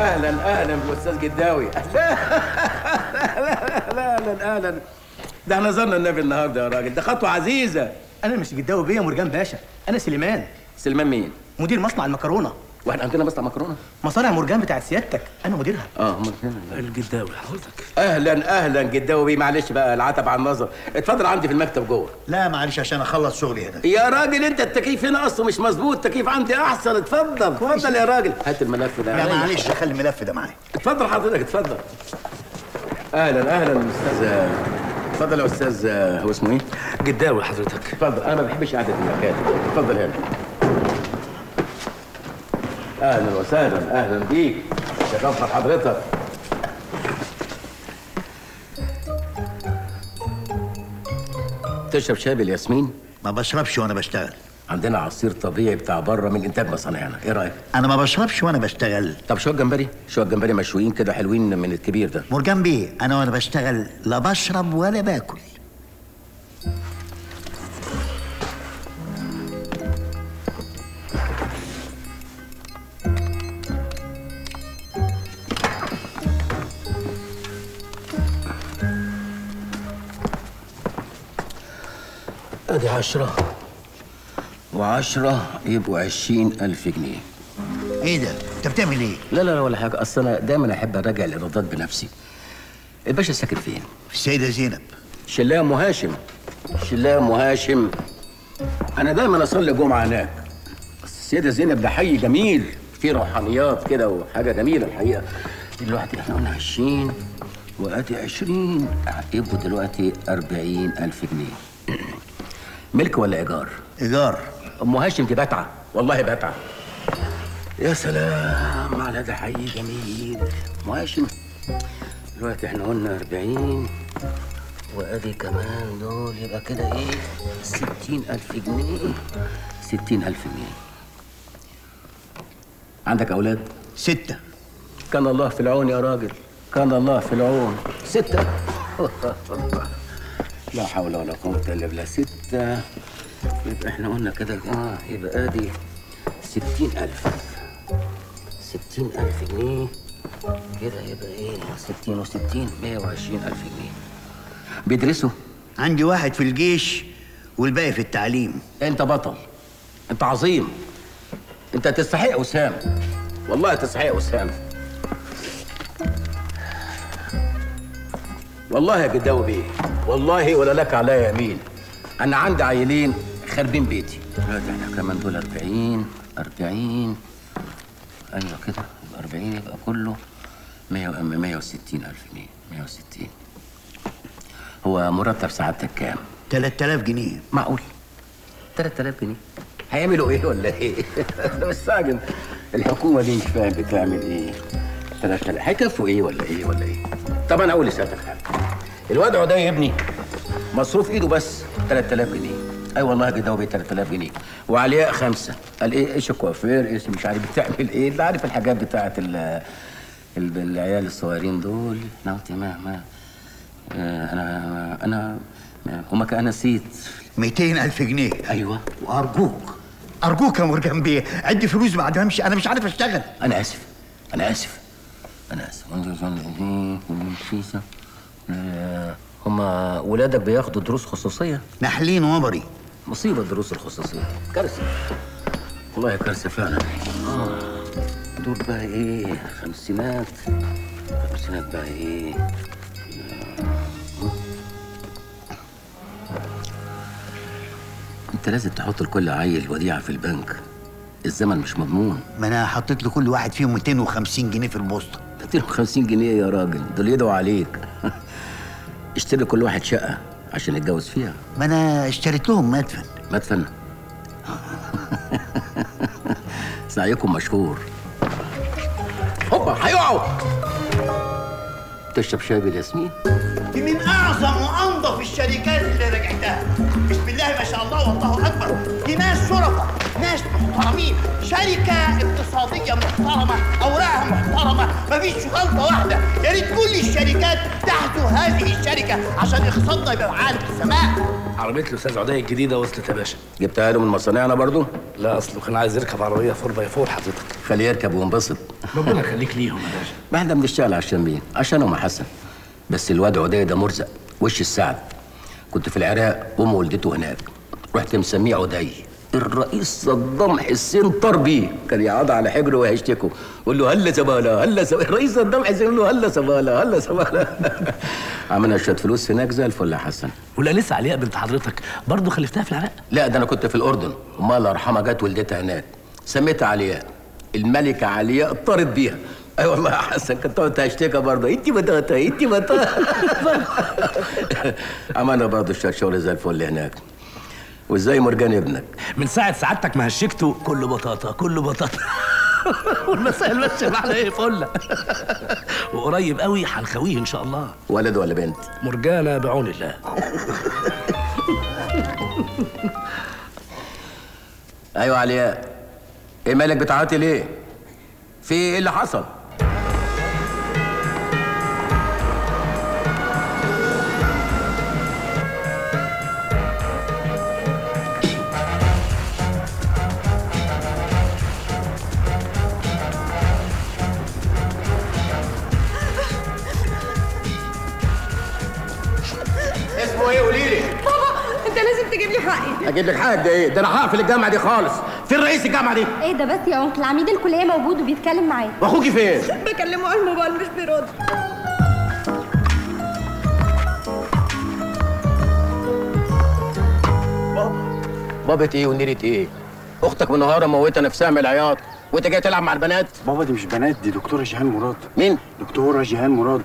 اهلا اهلا بالاستاذ جداوي اهلا اهلا اهلا ده احنا زرنا النبي النهارده يا راجل ده خطوه عزيزه انا مش جداوي بيه مرجان باشا انا سليمان سلمان مين؟ مدير مصنع المكرونه واحنا عندنا مصنع مكرونه مصانع مرجان بتاعت سيادتك انا مديرها اه الجداوي حضرتك اهلا اهلا جداوي بيه معلش بقى العتب على النظر اتفضل عندي في المكتب جوه لا معلش عشان اخلص شغلي هنا يا راجل انت التكييف هنا اصلا مش مظبوط التكييف عندي احسن اتفضل اتفضل يا راجل هات الملف ده لا عليا. معلش خلي الملف ده معايا اتفضل حضرتك اتفضل اهلا اهلا استاذ اتفضل يا استاذ هو اسمه ايه؟ جداوي حضرتك اتفضل انا ما بحبش قعده المكاتب اتفضل هنا اهلا وسهلا اهلا بيك شرفنا حضرتك تشرب شاي بالياسمين ما بشربش وانا بشتغل عندنا عصير طبيعي بتاع بره من انتاج مصانعنا ايه رايك انا ما بشربش وانا بشتغل طب شويه جمبري شويه جمبري مشويين كده حلوين من الكبير ده مرجان بيه انا وانا بشتغل لا بشرب ولا باكل ادي عشرة وعشرة يبقوا عشرين ألف جنيه ايه ده انت بتعمل ايه لا لا لا ولا حاجة أصل أنا دايما أحب أراجع الإيرادات بنفسي الباشا ساكن فين؟ في السيده زينب شلاء أم هاشم شلاء أم هاشم أنا دايما أصلي جمعة هناك بس السيدة زينب ده حي جميل فيه روحانيات كده وحاجة جميلة الحقيقة دلوقتي احنا قلنا عشرين وادي عشرين يبقوا دلوقتي أربعين ألف جنيه ملك ولا إيجار؟ ايجار ام هاشم دي بتعه والله بتعه يا سلام على ده حي جميل ام هاشم دلوقتي احنا قلنا 40 وادي كمان دول يبقى كده ايه ستين ألف جنيه ستين ألف جنيه عندك أولاد؟ ستة كان الله في العون يا راجل كان الله في العون ستة لا حول ولا قوة إلا بالله ستة يبقى احنا قلنا كده اه يبقى ادي ستين ألف ستين ألف جنيه كده يبقى ايه ستين وستين مية وعشرين ألف جنيه بيدرسوا عندي واحد في الجيش والباقي في التعليم انت بطل انت عظيم انت تستحق وسام والله تستحق وسام والله يا جداوي بيه والله ولا لك عليا يمين انا عندي عيلين خاربين بيتي دلوقتي احنا كمان دول 40 40 ايوه كده يبقى 40 يبقى كله 100 160 الف جنيه 160 هو مرتب سعادتك كام 3000 جنيه معقول 3000 جنيه هيعملوا ايه ولا ايه؟ انا مستعجل الحكومه دي مش فاهم بتعمل ايه 3000 هيكفوا ايه ولا ايه ولا ايه؟ طب انا اقول لسيادتك حاجه الوضع ده يا ابني مصروف ايده بس 3000 جنيه اي والله كده هو ب 3000 جنيه وعلياء خمسه قال ايه ايش الكوافير ايش مش عارف بتعمل ايه اللي عارف الحاجات بتاعت ال ال- العيال الصغيرين دول انا قلت ما ما آه، انا انا هما انا نسيت 200000 جنيه ايوه وارجوك ارجوك يا مرجان بيه عندي فلوس بعد ما امشي انا مش عارف اشتغل انا اسف انا اسف انا اسف هم ولادك بياخدوا دروس خصوصيه نحلين ومري مصيبه الدروس الخصوصيه كارثه والله كارثه فعلا آه. دول بقى ايه خمسينات خمسينات بقى ايه انت لازم تحط لكل عيل وديعه في البنك الزمن مش مضمون ما انا حطيت لكل واحد فيهم 250 جنيه في البوسطه 250 جنيه يا راجل دول يدعوا عليك اشتري كل واحد شقة عشان يتجوز فيها ما انا اشتريت لهم مدفن مدفن سعيكم مشهور هوبا هيقعوا تشرب شاي بالياسمين دي من اعظم وانظف الشركات اللي رجعتها بسم الله ما شاء الله والله اكبر دي ناس شرفاء ناس محترمين شركه اقتصاديه محترمه اوراقها محترمه مفيش غلطه واحده يا ريت كل الشركات تحت هذه الشركه عشان اقتصادنا يبقى عالي في السماء عربيه الاستاذ عدي الجديده وصلت يا باشا جبتها له من مصانعنا برضو لا اصله كان عايز يركب عربيه 4 باي 4 حضرتك خليه يركب وينبسط ربنا يخليك ليهم يا باشا ما احنا بنشتغل عشان مين عشانهم يا حسن بس الواد عدي ده مرزق وش السعد كنت في العراق وام والدته هناك رحت مسميه عدي الرئيس صدام حسين طار بيه كان يقعد على حجره ويشتكوا يقول له هلا زباله هلا زباله الرئيس صدام حسين يقول له هلا زباله هلا زباله عملنا شويه فلوس هناك زي الفل يا حسن ولا لسه علياء بنت حضرتك برضه خلفتها في العراق لا ده انا كنت في الاردن امها الله يرحمها جت ولدتها هناك سميتها علياء الملكه علياء طارت بيها اي أيوة والله يا حسن كنت تقعد تشتكى برضه انت بطاطا انت بطاطا عملنا برضه شويه شغل زي الفل هناك وازاي مرجان ابنك من ساعه سعادتك ما هشكته كله بطاطا كله بطاطا والمسائل ماشيه معنا ايه فله وقريب قوي هنخويه ان شاء الله ولد ولا بنت مرجانه بعون الله ايوه علياء ايه مالك بتعيطي ليه في ايه اللي حصل اسمه ايه قولي لي بابا انت لازم تجيب لي حقي اجيب لك حاجه ده ايه ده انا هقفل الجامعه دي خالص فين رئيس الجامعه دي ايه ده بس يا انكل عميد الكليه موجود وبيتكلم معايا واخوكي فين بكلمه على الموبايل مش بيرد بابت ايه ونيرة ايه اختك منهاره موته نفسها من العياط وانت جاي تلعب مع البنات بابا دي مش بنات دي دكتورة جيهان مراد مين دكتورة جيهان مراد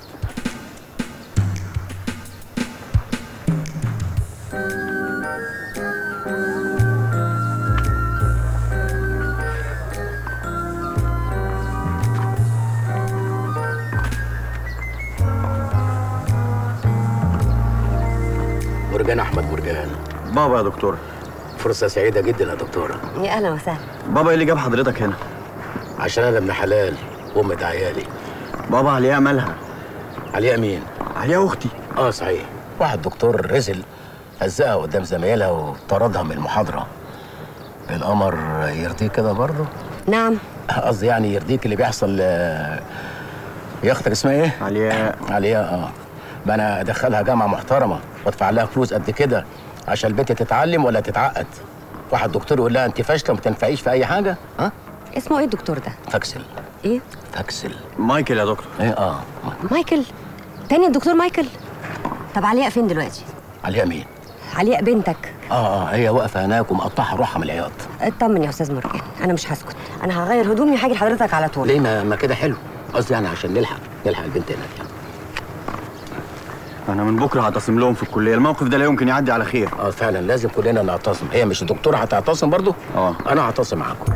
مرجان احمد مرجان بابا يا دكتورة فرصه سعيده جدا يا دكتوره يا اهلا وسهلا بابا ايه اللي جاب حضرتك هنا عشان انا ابن حلال وامة عيالي بابا علياء مالها عليا مين علياء اختي اه صحيح واحد دكتور رزل هزقها قدام زمايلها وطردها من المحاضره القمر يرضيك كده برضه نعم قصدي يعني يرضيك اللي بيحصل آه، يا اختك اسمها ايه علياء عليا اه ما انا ادخلها جامعه محترمه وادفع لها فلوس قد كده عشان البنت تتعلم ولا تتعقد واحد دكتور يقول لها انت فاشله وما تنفعيش في اي حاجه ها اسمه ايه الدكتور ده فاكسل ايه فاكسل مايكل يا دكتور ايه اه مايكل تاني الدكتور مايكل طب علياء فين دلوقتي عليا مين علياء بنتك اه اه هي واقفه هناك ومقطعه روحها من العياط اطمن يا استاذ مرجان انا مش هسكت انا هغير هدومي وهاجي لحضرتك على طول ليه ما, ما كده حلو قصدي يعني عشان نلحق نلحق البنت هناك يعني. انا من بكره هعتصم لهم في الكليه الموقف ده لا يمكن يعدي على خير اه فعلا لازم كلنا نعتصم هي مش الدكتوره هتعتصم برضو اه. انا هعتصم معاكم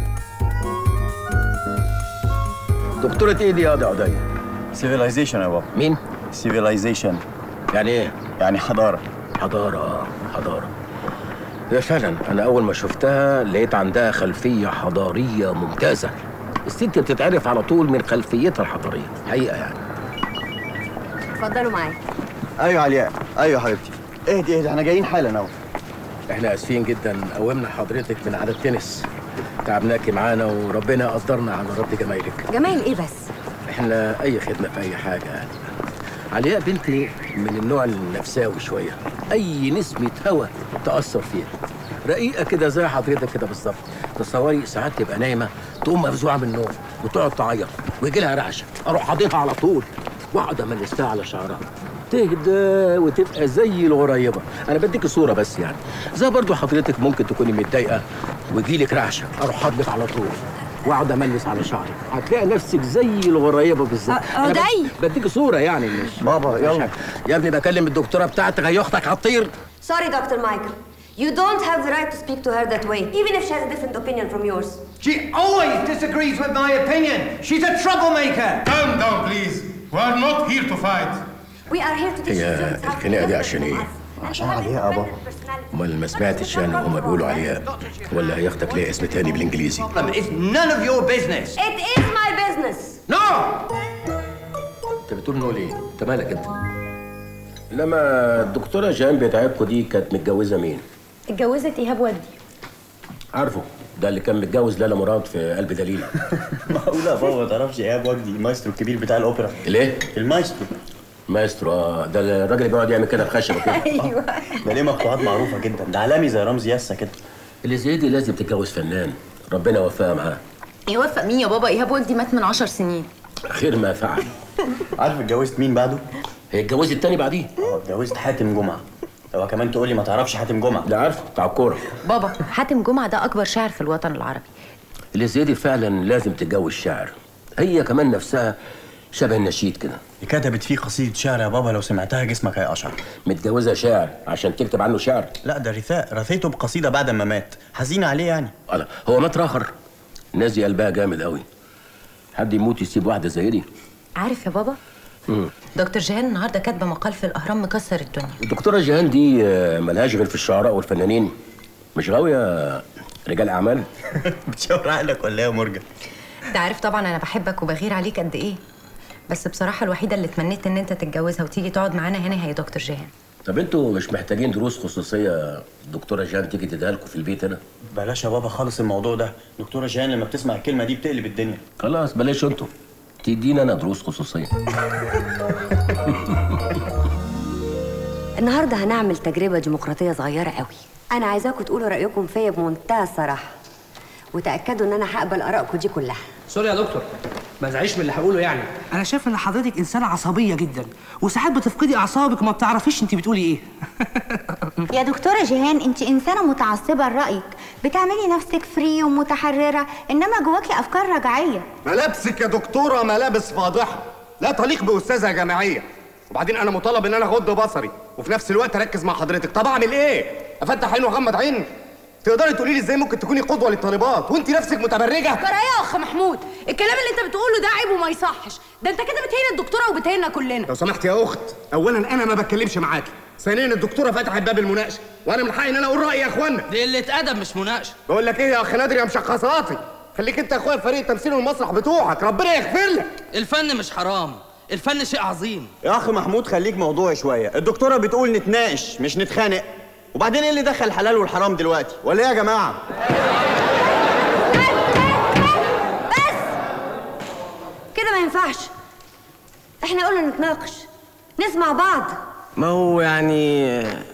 دكتوره ايه دي يا ده قضيه سيفيلايزيشن يا بابا مين سيفيلايزيشن يعني ايه يعني حضاره حضارة آه، حضارة هي فعلا أنا أول ما شفتها لقيت عندها خلفية حضارية ممتازة الست بتتعرف على طول من خلفيتها الحضارية حقيقة يعني اتفضلوا معايا ايوه علياء ايوه حبيبتي اهدي اهدي احنا جايين حالا اهو احنا اسفين جدا قومنا حضرتك من على التنس تعبناكي معانا وربنا قدرنا على رد جمايلك جمايل ايه بس احنا اي خدمه في اي حاجه يعني علياء بنتي من النوع النفساوي شويه اي نسمه هوا تاثر فيها رقيقه كده زي حضرتك كده بالظبط تصوري ساعات تبقى نايمه تقوم مفزوعه من النوم وتقعد تعيط ويجي لها رعشه اروح حاضنها على طول واقعد املسها على شعرها تهدى وتبقى زي الغريبه انا بديك صوره بس يعني زي برضو حضرتك ممكن تكوني متضايقه ويجي لك رعشه اروح حاضنك على طول واقعد املس على شعرك هتلاقي نفسك زي الغريبه بالظبط أ- أنا بد- أودي. بديك صوره يعني مش بابا، مش يلا. حاجة. يا ابني بكلم الدكتوره بتاعتك هي اختك هتطير Sorry, Dr. Michael. You don't have the right to speak to her that way, even if she has a different opinion from yours. She always disagrees with my opinion. She's a troublemaker. Calm down, please. We are not here to fight. We are here to teach هي students how to الخناقة دي live عشان with إيه؟ us. عشان And to have عليها يا independent بابا. personality. امال ما سمعتش يعني هما بيقولوا عليها ولا هي اختك ليها اسم تاني بالانجليزي It's none of your business. It is my business. No! انت بتقول نقول ايه؟ انت مالك انت؟ لما الدكتوره جان بتاعتكم دي كانت متجوزه مين اتجوزت ايهاب ودي عارفه ده اللي كان متجوز لالا مراد في قلب دليل معقولة يا بابا ما تعرفش ايهاب وجدي المايسترو الكبير بتاع الاوبرا ليه المايسترو مايسترو اه ده الراجل اللي بيقعد يعمل كده بخشبه كده ايوه ده ليه مقطوعات معروفة جدا ده عالمي زي رمزي ياسا كده اللي زي دي لازم تتجوز فنان ربنا يوفقها معاه يوفق مين يا بابا ايهاب ودي مات من عشر سنين خير ما فعل عارف اتجوزت مين بعده؟ هي اتجوزت التاني بعديه اه اتجوزت حاتم جمعة هو كمان تقول لي ما تعرفش حاتم جمعة لا عارفه بتاع الكوره بابا حاتم جمعة ده اكبر شاعر في الوطن العربي اللي زي دي فعلا لازم تتجوز شاعر هي كمان نفسها شبه النشيد كده دي كتبت فيه قصيدة شعر يا بابا لو سمعتها جسمك هيقشعر متجوزه شاعر عشان تكتب عنه شعر لا ده رثاء رثيته بقصيدة بعد ما مات حزينة عليه يعني الله هو مات راخر الناس دي قلبها جامد قوي حد يموت يسيب واحده زي دي عارف يا بابا مم. دكتور جيهان النهارده كاتبه مقال في الاهرام مكسر الدنيا الدكتوره جيهان دي آه، ملهاش غير في الشعراء والفنانين مش غاويه رجال اعمال بتشاور عقلك ولا ايه يا مرجان؟ انت عارف طبعا انا بحبك وبغير عليك قد ايه بس بصراحه الوحيده اللي اتمنيت ان انت تتجوزها وتيجي تقعد معانا هنا هي دكتور جيهان طب انتوا مش محتاجين دروس خصوصيه الدكتوره جيهان تيجي تديها لكم في البيت هنا بلاش يا بابا خالص الموضوع ده دكتورة جيهان لما بتسمع الكلمة دي بتقلب الدنيا خلاص بلاش انتوا تدينا انا دروس خصوصيه النهارده هنعمل تجربة ديمقراطية صغيرة قوي أنا عايزاكم تقولوا رأيكم فيا بمنتهى الصراحة وتأكدوا إن أنا هقبل آرائكم دي كلها سوري يا دكتور ما تزعليش من اللي هقوله يعني انا شايف ان حضرتك انسانه عصبيه جدا وساعات بتفقدي اعصابك وما بتعرفيش انت بتقولي ايه يا دكتورة جيهان انت انسانة متعصبة لرأيك بتعملي نفسك فري ومتحررة انما جواكي افكار رجعية ملابسك يا دكتورة ملابس فاضحة لا تليق بأستاذة جامعية وبعدين أنا مطالب إن أنا أغض بصري وفي نفس الوقت أركز مع حضرتك طب أعمل إيه؟ أفتح عين وأغمض عين؟ تقدري تقولي لي إزاي ممكن تكوني قدوة للطالبات وأنت نفسك متبرجة؟ جرايه يا اخ محمود الكلام اللي انت بتقوله ده عيب وما يصحش ده انت كده بتهين الدكتوره وبتهيننا كلنا لو سمحت يا أخت أولا أنا ما بتكلمش معاكي ثانيا الدكتورة فتحت باب المناقشة وأنا من حقي إن أنا أقول رأيي يا إخوانا دي قله ادب مش مناقشه بقول لك إيه يا أخ نادر يا مشخصاتي خليك أنت يا أخويا في فريق التمثيل والمسرح بتوعك ربنا يغفر لك الفن مش حرام الفن شيء عظيم يا اخ محمود خليك موضوعي شويه الدكتوره بتقول نتناقش مش نتخانق وبعدين ايه اللي دخل الحلال والحرام دلوقتي ولا ايه يا جماعه كده ما ينفعش إحنا قلنا نتناقش نسمع بعض ما هو يعني